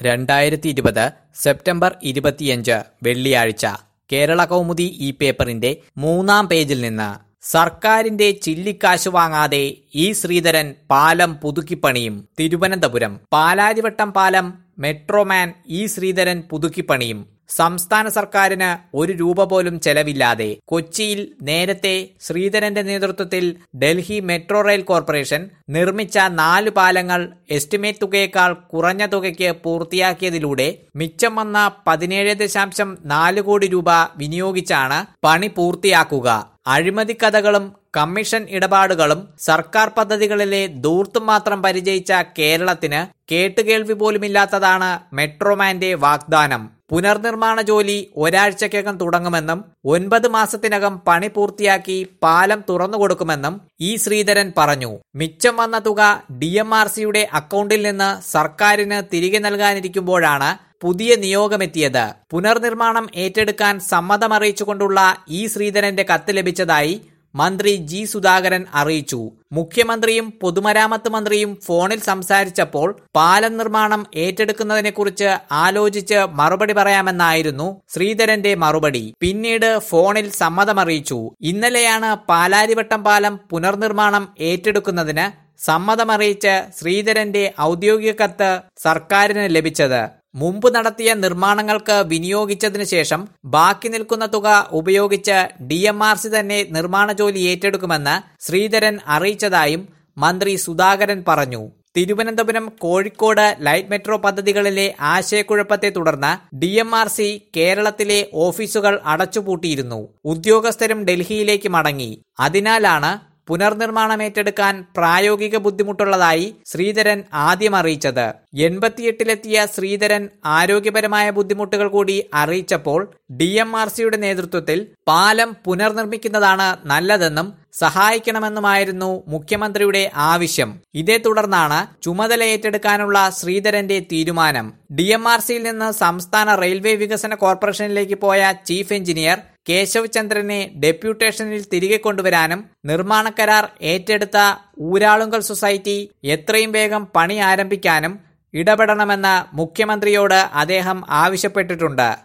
രണ്ടായിരത്തി ഇരുപത് സെപ്റ്റംബർ ഇരുപത്തിയഞ്ച് വെള്ളിയാഴ്ച കേരള കൗമുദി ഈ പേപ്പറിന്റെ മൂന്നാം പേജിൽ നിന്ന് സർക്കാരിന്റെ ചില്ലിക്കാശ് വാങ്ങാതെ ഇ ശ്രീധരൻ പാലം പുതുക്കിപ്പണിയും തിരുവനന്തപുരം പാലാരിവട്ടം പാലം മെട്രോമാൻ ഇ ശ്രീധരൻ പുതുക്കിപ്പണിയും സംസ്ഥാന സർക്കാരിന് ഒരു രൂപ പോലും ചെലവില്ലാതെ കൊച്ചിയിൽ നേരത്തെ ശ്രീധരന്റെ നേതൃത്വത്തിൽ ഡൽഹി മെട്രോ റെയിൽ കോർപ്പറേഷൻ നിർമ്മിച്ച നാല് പാലങ്ങൾ എസ്റ്റിമേറ്റ് തുകയേക്കാൾ കുറഞ്ഞ തുകയ്ക്ക് പൂർത്തിയാക്കിയതിലൂടെ മിച്ചം വന്ന പതിനേഴ് ദശാംശം നാല് കോടി രൂപ വിനിയോഗിച്ചാണ് പണി പൂർത്തിയാക്കുക അഴിമതി കഥകളും കമ്മീഷൻ ഇടപാടുകളും സർക്കാർ പദ്ധതികളിലെ ദൂർത്തും മാത്രം പരിചയിച്ച കേരളത്തിന് കേട്ടുകേൾവി പോലുമില്ലാത്തതാണ് മെട്രോമാന്റെ വാഗ്ദാനം പുനർനിർമ്മാണ ജോലി ഒരാഴ്ചക്കകം തുടങ്ങുമെന്നും ഒൻപത് മാസത്തിനകം പണി പൂർത്തിയാക്കി പാലം തുറന്നുകൊടുക്കുമെന്നും ഇ ശ്രീധരൻ പറഞ്ഞു മിച്ചം വന്ന തുക ഡി എം ആർ സിയുടെ അക്കൗണ്ടിൽ നിന്ന് സർക്കാരിന് തിരികെ നൽകാനിരിക്കുമ്പോഴാണ് പുതിയ നിയോഗമെത്തിയത് പുനർനിർമ്മാണം ഏറ്റെടുക്കാൻ സമ്മതമറിയിച്ചുകൊണ്ടുള്ള ഇ ശ്രീധരന്റെ കത്ത് ലഭിച്ചതായി മന്ത്രി ജി സുധാകരൻ അറിയിച്ചു മുഖ്യമന്ത്രിയും പൊതുമരാമത്ത് മന്ത്രിയും ഫോണിൽ സംസാരിച്ചപ്പോൾ പാലം നിർമ്മാണം ഏറ്റെടുക്കുന്നതിനെക്കുറിച്ച് ആലോചിച്ച് മറുപടി പറയാമെന്നായിരുന്നു ശ്രീധരന്റെ മറുപടി പിന്നീട് ഫോണിൽ സമ്മതമറിയിച്ചു ഇന്നലെയാണ് പാലാരിവട്ടം പാലം പുനർനിർമ്മാണം ഏറ്റെടുക്കുന്നതിന് സമ്മതമറിയിച്ച് ശ്രീധരന്റെ ഔദ്യോഗിക കത്ത് സർക്കാരിന് ലഭിച്ചത് മുമ്പ് നടത്തിയ നിർമ്മാണങ്ങൾക്ക് വിനിയോഗിച്ചതിനു ശേഷം ബാക്കി നിൽക്കുന്ന തുക ഉപയോഗിച്ച് ഡി എം ആർ സി തന്നെ നിർമ്മാണ ജോലി ഏറ്റെടുക്കുമെന്ന് ശ്രീധരൻ അറിയിച്ചതായും മന്ത്രി സുധാകരൻ പറഞ്ഞു തിരുവനന്തപുരം കോഴിക്കോട് ലൈറ്റ് മെട്രോ പദ്ധതികളിലെ ആശയക്കുഴപ്പത്തെ തുടർന്ന് ഡി എം ആർ സി കേരളത്തിലെ ഓഫീസുകൾ അടച്ചുപൂട്ടിയിരുന്നു ഉദ്യോഗസ്ഥരും ഡൽഹിയിലേക്ക് മടങ്ങി അതിനാലാണ് പുനർനിർമ്മാണം ഏറ്റെടുക്കാൻ പ്രായോഗിക ബുദ്ധിമുട്ടുള്ളതായി ശ്രീധരൻ ആദ്യം അറിയിച്ചത് എൺപത്തിയെട്ടിലെത്തിയ ശ്രീധരൻ ആരോഗ്യപരമായ ബുദ്ധിമുട്ടുകൾ കൂടി അറിയിച്ചപ്പോൾ ഡി എം ആർ സിയുടെ നേതൃത്വത്തിൽ പാലം പുനർനിർമ്മിക്കുന്നതാണ് നല്ലതെന്നും സഹായിക്കണമെന്നുമായിരുന്നു മുഖ്യമന്ത്രിയുടെ ആവശ്യം ഇതേ തുടർന്നാണ് ചുമതല ഏറ്റെടുക്കാനുള്ള ശ്രീധരന്റെ തീരുമാനം ഡി എം ആർ സിയിൽ നിന്ന് സംസ്ഥാന റെയിൽവേ വികസന കോർപ്പറേഷനിലേക്ക് പോയ ചീഫ് എഞ്ചിനീയർ കേശവ് ചന്ദ്രനെ ഡെപ്യൂട്ടേഷനിൽ തിരികെ കൊണ്ടുവരാനും നിർമ്മാണ കരാർ ഏറ്റെടുത്ത ഊരാളുങ്കൽ സൊസൈറ്റി എത്രയും വേഗം പണി ആരംഭിക്കാനും ഇടപെടണമെന്ന് മുഖ്യമന്ത്രിയോട് അദ്ദേഹം ആവശ്യപ്പെട്ടിട്ടുണ്ട്